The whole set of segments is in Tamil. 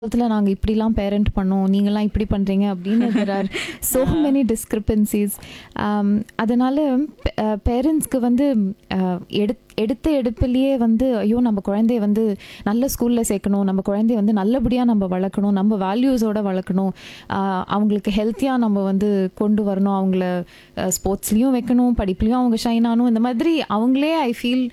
காலத்துல நாங்க இப்படிலாம் பேரண்ட் பண்ணோம் நீங்களாம் இப்படி பண்றீங்க அப்படின்னு there are so many discrepancies um, அதனால பேரண்ட்ஸ்க்கு வந்து அஹ், எடுத் எடுத்த எடுப்பிலேயே வந்து ஐயோ நம்ம குழந்தைய வந்து நல்ல ஸ்கூலில் சேர்க்கணும் நம்ம குழந்தைய வந்து நல்லபடியாக நம்ம வளர்க்கணும் நம்ம வேல்யூஸோட வளர்க்கணும் ஆஹ் அவங்களுக்கு ஹெல்த்தியாக நம்ம வந்து கொண்டு வரணும் அவங்கள ஸ்போர்ட்ஸ்லேயும் வைக்கணும் படிப்புலேயும் அவங்க ஷைன் ஆகணும் இந்த மாதிரி அவங்களே ஐ ஃபீல்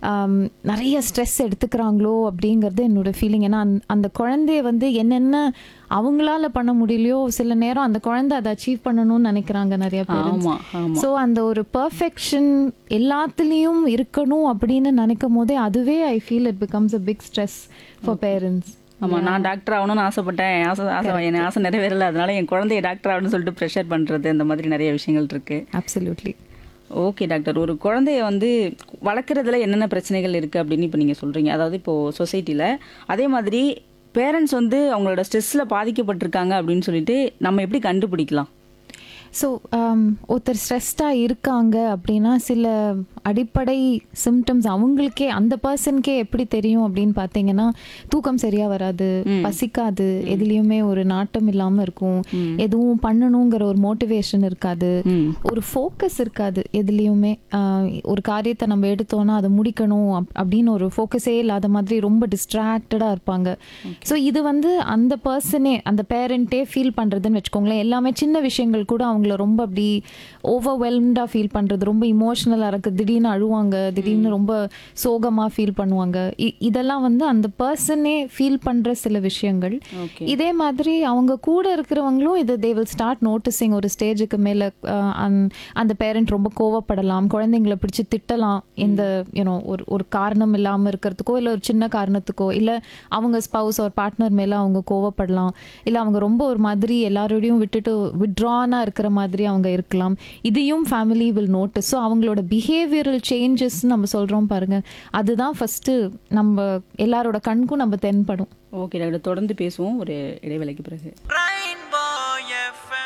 நிறைய ஸ்ட்ரெஸ் எடுத்துக்கிறாங்களோ அப்படிங்கிறது என்னோட ஃபீலிங் ஏன்னா அந்த- அந்த குழந்தைய வந்து என்னென்ன அவங்களால பண்ண முடியலையோ சில நேரம் அந்த குழந்தை அதை அச்சீவ் பண்ணணும்னு நினைக்கிறாங்க நிறைய பேர் ஆமா ஆமா ஸோ அந்த ஒரு பர்ஃபெக்ஷன் எல்லாத்துலேயும் இருக்கணும் அப்படின்னு நினைக்கும் போதே அதுவே I feel it becomes a big stress for parents ஆமா நான் டாக்டர் ஆகணும்னு ஆசைப்பட்டேன் என் ஆசை ஆசை என் ஆசை நிறைவேறல அதனால என் குழந்தைய டாக்டர் ஆகணும்னு சொல்லிட்டு ப்ரெஷர் பண்றது அந்த மாதிரி நிறைய விஷயங்கள் இருக்கு அப்சல்யூட்லி ஓகே டாக்டர் ஒரு குழந்தைய வந்து வளர்க்குறதுல என்னென்ன பிரச்சனைகள் இருக்குது அப்படின்னு இப்போ நீங்கள் சொல்கிறீங்க அதாவது இப்போது சொசைட்டியில் அதே மாதிரி பேரண்ட்ஸ் வந்து அவங்களோட ஸ்ட்ரெஸ்ஸில் பாதிக்கப்பட்டிருக்காங்க அப்படின்னு சொல்லிட்டு நம்ம எப்படி கண்டுபிடிக்கலாம் ஸோ ஒருத்தர் ஸ்ட்ரெஸ்டாக இருக்காங்க அப்படின்னா சில அடிப்படை சிம்டம்ஸ் அவங்களுக்கே அந்த பர்சனுக்கே எப்படி தெரியும் அப்படின்னு பார்த்தீங்கன்னா தூக்கம் சரியாக வராது பசிக்காது எதுலேயுமே ஒரு நாட்டம் இல்லாமல் இருக்கும் எதுவும் பண்ணணுங்கிற ஒரு மோட்டிவேஷன் இருக்காது ம் ஒரு ஃபோக்கஸ் இருக்காது எதுலேயுமே ஆஹ் ஒரு காரியத்தை நம்ம எடுத்தோன்னா அதை முடிக்கணும் அப்- அப்படின்னு ஒரு ஃபோக்கஸே இல்லாத மாதிரி ரொம்ப டிஸ்ட்ராக்டடாக இருப்பாங்க ஸோ இது வந்து அந்த பர்சனே அந்த பேரண்ட்டே ஃபீல் பண்ணுறதுன்னு வச்சுக்கோங்களேன் எல்லாமே சின்ன விஷயங்கள் கூட அவங்கள ரொம்ப அப்படி ஓவர்வெல்ம்டாக ஃபீல் பண்ணுறது ரொம்ப இமோஷ்னலாக இருக்குது திடீர்னு அழுவாங்க திடீர்னு ரொம்ப சோகமாக ஃபீல் பண்ணுவாங்க இ- இதெல்லாம் வந்து அந்த பர்சனே ஃபீல் பண்ணுற சில விஷயங்கள் ஓகே இதே மாதிரி அவங்க கூட இருக்கிறவங்களும் இது தே வில் ஸ்டார்ட் நோட்டிசிங் ஒரு ஸ்டேஜுக்கு மேலே அந்த பேரண்ட் ரொம்ப கோவப்படலாம் குழந்தைங்களை பிடிச்சு திட்டலாம் இந்த யூனோ ஒரு ஒரு காரணம் இல்லாமல் இருக்கிறதுக்கோ இல்லை ஒரு சின்ன காரணத்துக்கோ இல்லை அவங்க ஸ்பவுஸ் ஒரு பார்ட்னர் மேலே அவங்க கோவப்படலாம் இல்லை அவங்க ரொம்ப ஒரு மாதிரி எல்லாரோடையும் விட்டுட்டு விட்ரானாக இருக்கிற மாதிரி அவங்க இருக்கலாம் இதையும் ஃபேமிலி வில் நோட்டிஸ் ஸோ அவங்களோட பிஹேவியரல் சேஞ்சஸ் நம்ம சொல்கிறோம் பாருங்க அதுதான் ஃபஸ்ட்டு நம்ம எல்லாரோட கண்கும் நம்ம தென்படும் ஓகே டாக்டர் தொடர்ந்து பேசுவோம் ஒரு இடைவேளைக்கு பிறகு Rainbow FM.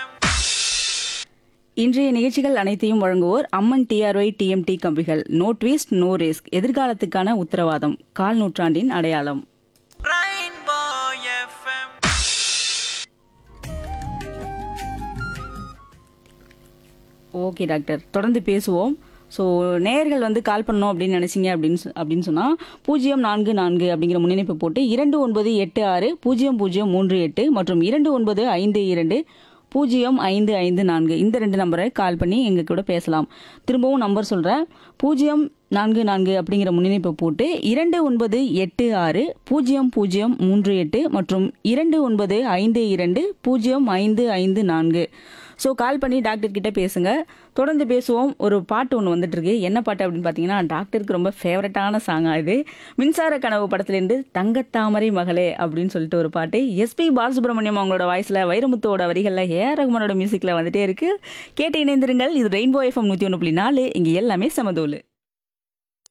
இன்றைய நிகழ்ச்சிகள் அனைத்தையும் வழங்குவோர் அம்மன் டிஆர்ஒய் டிஎம்டி கம்பிகள் நோ ட்விஸ்ட் நோ ரிஸ்க் எதிர்காலத்துக்கான உத்தரவாதம் கால் நூற்றாண்டின் அடையாளம் Rainbow FM. ஓகே டாக்டர் தொடர்ந்து பேசுவோம் ஸோ நேயர்கள் வந்து கால் பண்ணோம் அப்படின்னு நினைச்சீங்க அப்படின்னு சொ- அப்படின்னு சொன்னால் பூஜ்ஜியம் நான்கு நான்கு அப்படிங்கிற முன்னிணைப்பு போட்டு இரண்டு ஒன்பது எட்டு ஆறு பூஜ்ஜியம் பூஜ்ஜியம் மூன்று எட்டு மற்றும் இரண்டு ஒன்பது ஐந்து இரண்டு பூஜ்ஜியம் ஐந்து ஐந்து நான்கு இந்த ரெண்டு நம்பரை கால் பண்ணி எங்கள் கூட பேசலாம் திரும்பவும் நம்பர் சொல்கிறேன் பூஜ்ஜியம் நான்கு நான்கு அப்படிங்கிற முன்னிணைப்பை போட்டு இரண்டு ஒன்பது எட்டு ஆறு பூஜ்ஜியம் பூஜ்ஜியம் மூன்று எட்டு மற்றும் இரண்டு ஒன்பது ஐந்து இரண்டு பூஜ்ஜியம் ஐந்து ஐந்து நான்கு ஸோ கால் பண்ணி டாக்டர் கிட்ட பேசுங்க தொடர்ந்து பேசுவோம் ஒரு பாட்டு ஒன்று வந்துட்டு இருக்கு என்ன பாட்டு அப்படின்னு பார்த்தீங்கன்னா டாக்டருக்கு ரொம்ப ஃபேவரட்டான சாங்காக இது மின்சார கனவு படத்துலேருந்து தங்கத்தாமரை மகளே அப்படின்னு சொல்லிட்டு ஒரு பாட்டு எஸ்பி பாலசுப்ரமணியம் அவங்களோட வாய்ஸில் வைரமுத்துவோட வரிகளில் ஏஆர் ரகுமானோட மியூசிக்கில் வந்துட்டே இருக்கு கேட்டு இணைந்திருங்கள் இது ரெயின்போ எஃப்எம் நூற்றி ஒன்று புள்ளி நாலு இங்கே எல்லாமே சமதூலு